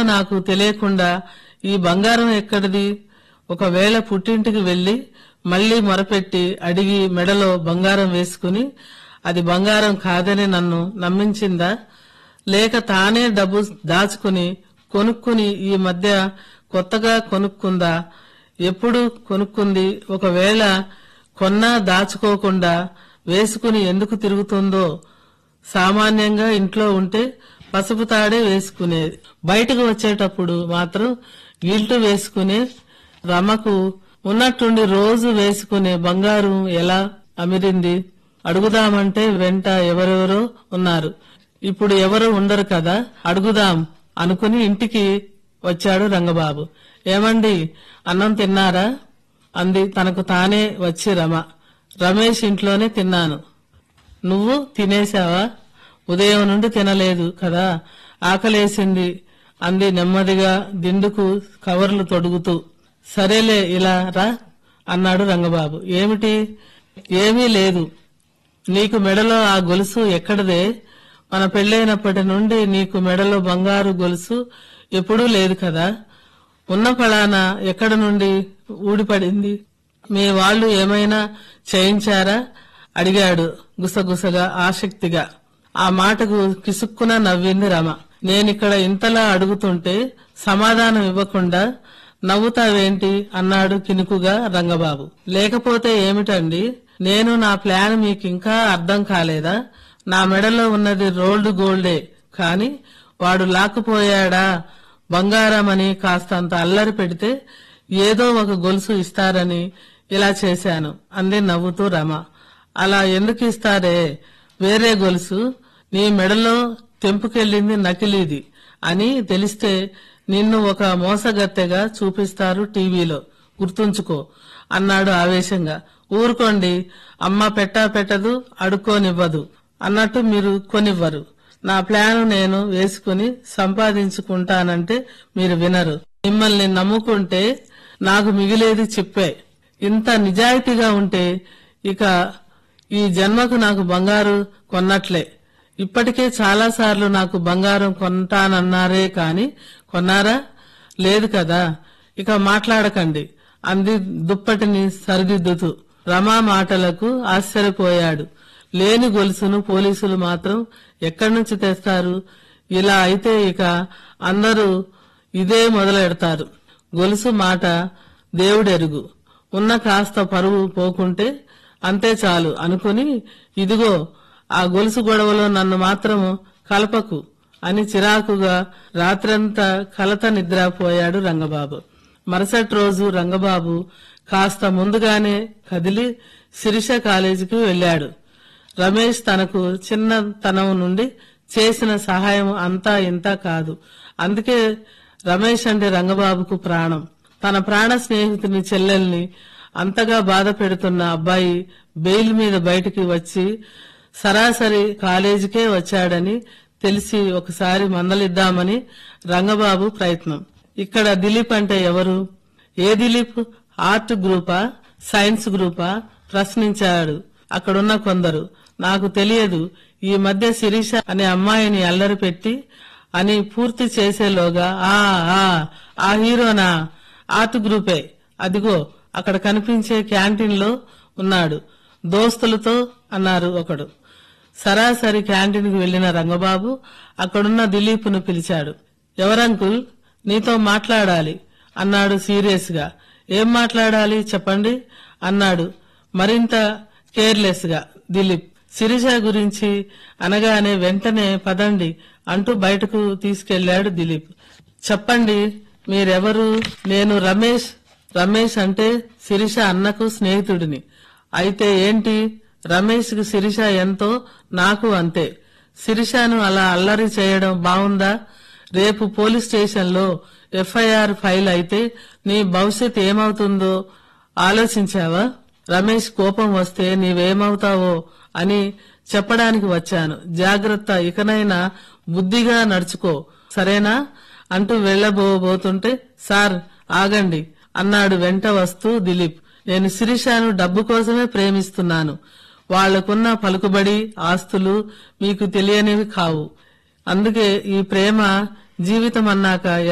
నాకు తెలియకుండా ఈ బంగారం ఎక్కడిది ఒకవేళ పుట్టింటికి వెళ్లి మళ్లీ మొరపెట్టి అడిగి మెడలో బంగారం వేసుకుని అది బంగారం కాదని నన్ను నమ్మించిందా లేక తానే డబ్బు దాచుకుని కొనుక్కుని ఈ మధ్య కొత్తగా కొనుక్కుందా ఎప్పుడు కొనుక్కుంది ఒకవేళ కొన్నా దాచుకోకుండా వేసుకుని ఎందుకు తిరుగుతుందో సామాన్యంగా ఇంట్లో ఉంటే పసుపు తాడే వేసుకునేది బయటకు వచ్చేటప్పుడు మాత్రం గిల్టు వేసుకునే రమకు ఉన్నట్టుండి రోజు వేసుకునే బంగారం ఎలా అమిరింది అడుగుదామంటే వెంట ఎవరెవరో ఉన్నారు ఇప్పుడు ఎవరు ఉండరు కదా అడుగుదాం అనుకుని ఇంటికి వచ్చాడు రంగబాబు ఏమండి అన్నం తిన్నారా అంది తనకు తానే వచ్చి రమ రమేష్ ఇంట్లోనే తిన్నాను నువ్వు తినేశావా ఉదయం నుండి తినలేదు కదా ఆకలేసింది అంది నెమ్మదిగా దిండుకు కవర్లు తొడుగుతూ సరేలే ఇలా రా అన్నాడు రంగబాబు ఏమిటి ఏమీ లేదు నీకు మెడలో ఆ గొలుసు ఎక్కడదే మన పెళ్ళైనప్పటి నుండి నీకు మెడలో బంగారు గొలుసు ఎప్పుడూ లేదు కదా ఉన్న ఫలాన ఎక్కడ నుండి ఊడిపడింది మీ వాళ్ళు ఏమైనా చేయించారా అడిగాడు గుసగుసగా ఆసక్తిగా ఆ మాటకు కిసుక్కున నవ్వింది రమ నేనిక్కడ ఇంతలా అడుగుతుంటే సమాధానం ఇవ్వకుండా నవ్వుతావేంటి అన్నాడు కినుకుగా రంగబాబు లేకపోతే ఏమిటండి నేను నా ప్లాన్ మీకు ఇంకా అర్థం కాలేదా నా మెడలో ఉన్నది రోల్డ్ గోల్డే కాని వాడు లాక్కుపోయాడా బంగారమని కాస్తంత అల్లరి పెడితే ఏదో ఒక గొలుసు ఇస్తారని ఇలా చేశాను అంది నవ్వుతూ రమ అలా ఎందుకు ఇస్తారే వేరే గొలుసు నీ మెడలో తెంపుకెళ్ళింది నకిలీది అని తెలిస్తే నిన్ను ఒక మోసగత్తెగా చూపిస్తారు టీవీలో గుర్తుంచుకో అన్నాడు ఆవేశంగా ఊరుకోండి అమ్మ పెట్టా పెట్టదు అడుక్కోనివ్వదు అన్నట్టు మీరు కొనివ్వరు నా ప్లాన్ నేను వేసుకుని సంపాదించుకుంటానంటే మీరు వినరు మిమ్మల్ని నమ్ముకుంటే నాకు మిగిలేది చెప్పే ఇంత నిజాయితీగా ఉంటే ఇక ఈ జన్మకు నాకు బంగారు కొన్నట్లే ఇప్పటికే చాలా సార్లు నాకు బంగారం కొంటానన్నారే కాని కొన్నారా లేదు కదా ఇక మాట్లాడకండి అంది దుప్పటిని సరిదిద్దుతూ రమా మాటలకు ఆశ్చర్యపోయాడు లేని గొలుసును పోలీసులు మాత్రం ఎక్కడి నుంచి తెస్తారు ఇలా అయితే ఇక అందరూ ఇదే మొదలెడతారు గొలుసు మాట దేవుడెరుగు ఉన్న కాస్త పరువు పోకుంటే అంతే చాలు అనుకుని ఇదిగో ఆ గొలుసు గొడవలో నన్ను మాత్రము కలపకు అని చిరాకుగా రాత్రంతా కలత నిద్రపోయాడు రంగబాబు మరుసటి రోజు రంగబాబు కాస్త ముందుగానే కదిలి శిరీష కాలేజీకి వెళ్ళాడు రమేష్ తనకు చిన్నతనం నుండి చేసిన సహాయం అంతా ఇంత కాదు అందుకే రమేష్ అంటే రంగబాబుకు ప్రాణం తన ప్రాణ స్నేహితుని చెల్లెల్ని అంతగా బాధ పెడుతున్న అబ్బాయి బెయిల్ మీద బయటికి వచ్చి సరాసరి కాలేజీకే వచ్చాడని తెలిసి ఒకసారి మందలిద్దామని రంగబాబు ప్రయత్నం ఇక్కడ దిలీప్ అంటే ఎవరు ఏ దిలీప్ ఆర్ట్ గ్రూపా సైన్స్ గ్రూపా ప్రశ్నించాడు అక్కడున్న కొందరు నాకు తెలియదు ఈ మధ్య శిరీష అనే అమ్మాయిని అల్లరి పెట్టి అని పూర్తి చేసేలోగా ఆ ఆ ఆ హీరోనా ఆర్ట్ గ్రూపే అదిగో అక్కడ కనిపించే క్యాంటీన్ లో ఉన్నాడు దోస్తులతో అన్నారు ఒకడు సరాసరి క్యాంటీన్కి వెళ్లిన రంగబాబు అక్కడున్న దిలీప్ను పిలిచాడు ఎవరంకుల్ నీతో మాట్లాడాలి అన్నాడు సీరియస్ గా ఏం మాట్లాడాలి చెప్పండి అన్నాడు మరింత కేర్లెస్ గా దిలీప్ శిరీష గురించి అనగానే వెంటనే పదండి అంటూ బయటకు తీసుకెళ్లాడు దిలీప్ చెప్పండి మీరెవరు నేను రమేష్ రమేష్ అంటే శిరీష అన్నకు స్నేహితుడిని అయితే ఏంటి రమేష్ కు శిరీష ఎంతో నాకు అంతే శిరీషను అలా అల్లరి చేయడం బావుందా రేపు పోలీస్ స్టేషన్ లో ఎఫ్ఐఆర్ ఫైల్ అయితే నీ భవిష్యత్ ఏమవుతుందో ఆలోచించావా రమేష్ కోపం వస్తే నీవేమవుతావో అని చెప్పడానికి వచ్చాను జాగ్రత్త ఇకనైనా బుద్ధిగా నడుచుకో సరేనా అంటూ వెళ్లబోబోతుంటే సార్ ఆగండి అన్నాడు వెంట వస్తూ దిలీప్ నేను శిరీషను డబ్బు కోసమే ప్రేమిస్తున్నాను వాళ్లకున్న పలుకుబడి ఆస్తులు మీకు తెలియనివి కావు అందుకే ఈ ప్రేమ జీవితం అన్నాక